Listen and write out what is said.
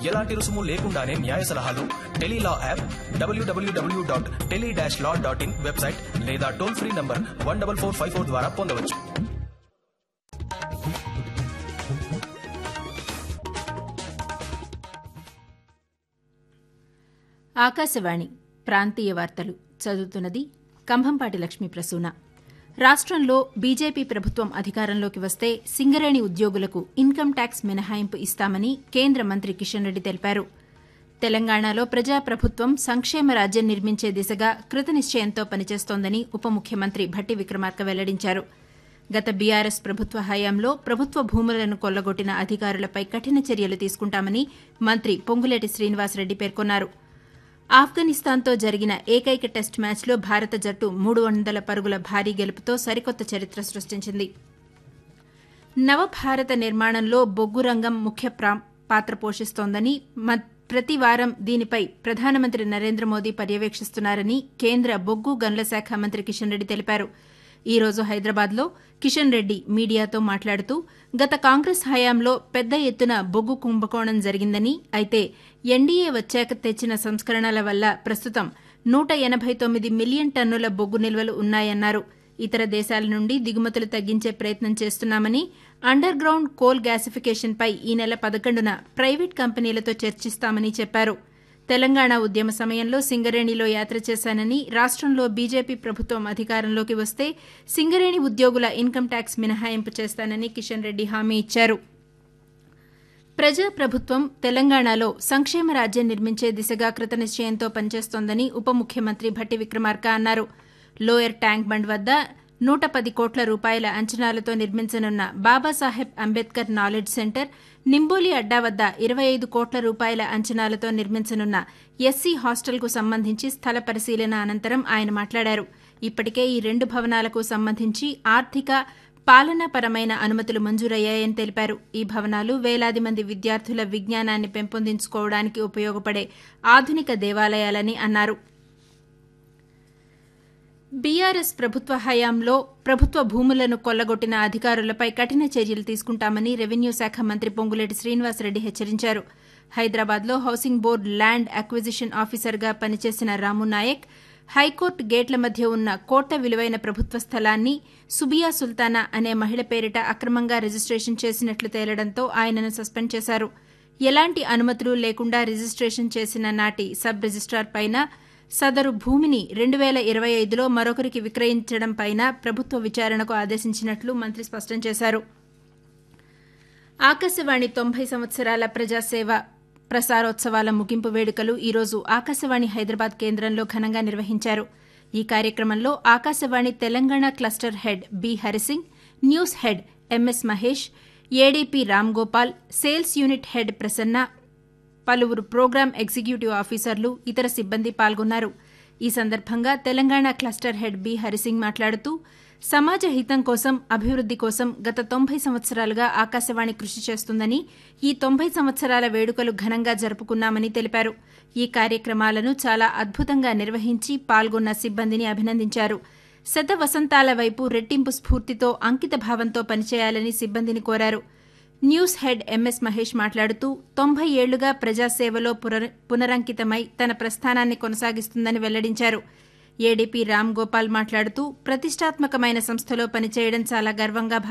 ఎలాంటి రుసుము లేకుండానే న్యాయ సలహాలు Tele Law app W W W dot tele dash law dot in website లేదా toll free number one double four five four ద్వారా పొందవచ్చు ఆకాశవాణి ప్రాంతీయ వార్తలు చదువుతున్నది కంభంపాటి లక్ష్మీ ప్రసూన రాష్ట్రంలో బీజేపీ ప్రభుత్వం అధికారంలోకి వస్తే సింగరేణి ఉద్యోగులకు ఇన్కమ్ ట్యాక్స్ మినహాయింపు ఇస్తామని కేంద్ర మంత్రి కిషన్ రెడ్డి తెలిపారు తెలంగాణలో ప్రజాప్రభుత్వం సంక్షేమ రాజ్యం నిర్మించే దిశగా కృతనిశ్చయంతో పనిచేస్తోందని ఉప ముఖ్యమంత్రి భట్టి విక్రమార్క వెల్లడించారు గత బీఆర్ఎస్ ప్రభుత్వ హయాంలో ప్రభుత్వ భూములను కొల్లగొట్టిన అధికారులపై కఠిన చర్యలు తీసుకుంటామని మంత్రి పొంగులేటి శ్రీనివాసరెడ్డి పేర్కొన్నారు ఆఫ్ఘనిస్తాన్తో జరిగిన ఏకైక టెస్ట్ మ్యాచ్లో భారత జట్టు మూడు వందల పరుగుల భారీ గెలుపుతో సరికొత్త చరిత్ర సృష్టించింది నవభారత నిర్మాణంలో బొగ్గు రంగం ముఖ్య పాత్ర పోషిస్తోందని ప్రతి వారం దీనిపై ప్రధానమంత్రి నరేంద్ర మోదీ పర్యవేక్షిస్తున్నారని కేంద్ర బొగ్గు గనుల శాఖ మంత్రి కిషన్ రెడ్డి తెలిపారు ఈ రోజు హైదరాబాద్లో కిషన్ రెడ్డి మీడియాతో మాట్లాడుతూ గత కాంగ్రెస్ హయాంలో పెద్ద ఎత్తున బొగ్గు కుంభకోణం జరిగిందని అయితే ఎన్డీఏ వచ్చాక తెచ్చిన సంస్కరణల వల్ల ప్రస్తుతం నూట ఎనబై తొమ్మిది మిలియన్ టన్నుల బొగ్గు నిల్వలు ఉన్నాయన్నారు ఇతర దేశాల నుండి దిగుమతులు తగ్గించే ప్రయత్నం చేస్తున్నామని అండర్ గ్రౌండ్ కోల్ గ్యాసిఫికేషన్పై ఈ నెల పదకొండున ప్రైవేట్ కంపెనీలతో చర్చిస్తామని చెప్పారు తెలంగాణ ఉద్యమ సమయంలో సింగరేణిలో యాత్ర చేశానని రాష్టంలో బీజేపీ ప్రభుత్వం అధికారంలోకి వస్తే సింగరేణి ఉద్యోగుల ఇన్కమ్ ట్యాక్స్ మినహాయింపు చేస్తానని కిషన్ రెడ్డి హామీ ఇచ్చారు ప్రజాప్రభుత్వం తెలంగాణలో సంక్షేమ రాజ్యం నిర్మించే దిశగా కృతనిశ్చయంతో పనిచేస్తోందని ఉప ముఖ్యమంత్రి భట్టి విక్రమార్క అన్నారు లోయర్ ట్యాంక్ బండ్ వద్ద నూట పది కోట్ల రూపాయల అంచనాలతో నిర్మించనున్న బాబాసాహెబ్ అంబేద్కర్ నాలెడ్జ్ సెంటర్ నింబోలి అడ్డా వద్ద ఇరవై ఐదు కోట్ల రూపాయల అంచనాలతో నిర్మించనున్న ఎస్సీ హాస్టల్కు సంబంధించి స్థల పరిశీలన అనంతరం ఆయన మాట్లాడారు ఇప్పటికే ఈ రెండు భవనాలకు సంబంధించి ఆర్థిక పాలనాపరమైన అనుమతులు మంజూరయ్యాయని తెలిపారు ఈ భవనాలు వేలాది మంది విద్యార్థుల విజ్ఞానాన్ని పెంపొందించుకోవడానికి ఉపయోగపడే ఆధునిక దేవాలయాలని అన్నారు బీఆర్ఎస్ ప్రభుత్వ హయాంలో ప్రభుత్వ భూములను కొల్లగొట్టిన అధికారులపై కఠిన చర్యలు తీసుకుంటామని రెవెన్యూ శాఖ మంత్రి పొంగులేటి శ్రీనివాసరెడ్డి హెచ్చరించారు హైదరాబాద్లో హౌసింగ్ బోర్డు ల్యాండ్ అక్విజిషన్ ఆఫీసర్గా పనిచేసిన రాము నాయక్ హైకోర్టు గేట్ల మధ్య ఉన్న కోట్ల విలువైన ప్రభుత్వ స్థలాన్ని సుబియా సుల్తానా అనే మహిళ పేరిట అక్రమంగా రిజిస్టేషన్ చేసినట్లు తేలడంతో ఆయనను సస్పెండ్ చేశారు ఎలాంటి అనుమతులు లేకుండా రిజిస్టేషన్ చేసిన నాటి సబ్ రిజిస్టార్ పైన సదరు భూమిని రెండు వేల ఇరవై ఐదులో మరొకరికి విక్రయించడంపైన ప్రభుత్వ విచారణకు ఆదేశించినట్లు మంత్రి స్పష్టం చేశారు ఆకాశవాణి తొంభై సంవత్సరాల ప్రజాసేవ ప్రసారోత్సవాల ముగింపు వేడుకలు ఈరోజు ఆకాశవాణి హైదరాబాద్ కేంద్రంలో ఘనంగా నిర్వహించారు ఈ కార్యక్రమంలో Akashvani Telangana cluster head B Hari Singh news head MS Mahesh ADP Ram Gopal sales unit head Prasanna పలువురు ప్రోగ్రాం ఎగ్జిక్యూటివ్ ఆఫీసర్లు ఇతర సిబ్బంది పాల్గొన్నారు ఈ సందర్భంగా Telangana cluster head B Hari Singh మాట్లాడుతూ సమాజ హితం కోసం అభివృద్ది కోసం గత తొంభై సంవత్సరాలుగా ఆకాశవాణి కృషి చేస్తుందని ఈ తొంభై సంవత్సరాల వేడుకలు ఘనంగా జరుపుకున్నామని తెలిపారు ఈ కార్యక్రమాలను చాలా అద్భుతంగా నిర్వహించి పాల్గొన్న సిబ్బందిని అభినందించారు శత వసంతాల వైపు రెట్టింపు స్ఫూర్తితో అంకిత భావంతో పనిచేయాలని సిబ్బందిని కోరారు న్యూస్ హెడ్ ఎంఎస్ మహేష్ మాట్లాడుతూ తొంభై ఏళ్లుగా ప్రజాసేవలో పునరంకితమై తన ప్రస్థానాన్ని కొనసాగిస్తుందని వెల్లడించారు ఏడీపీ రామ్ గోపాల్ మాట్లాడుతూ ప్రతిష్టాత్మకమైన సంస్థలో పనిచేయడం చాలా గర్వంగా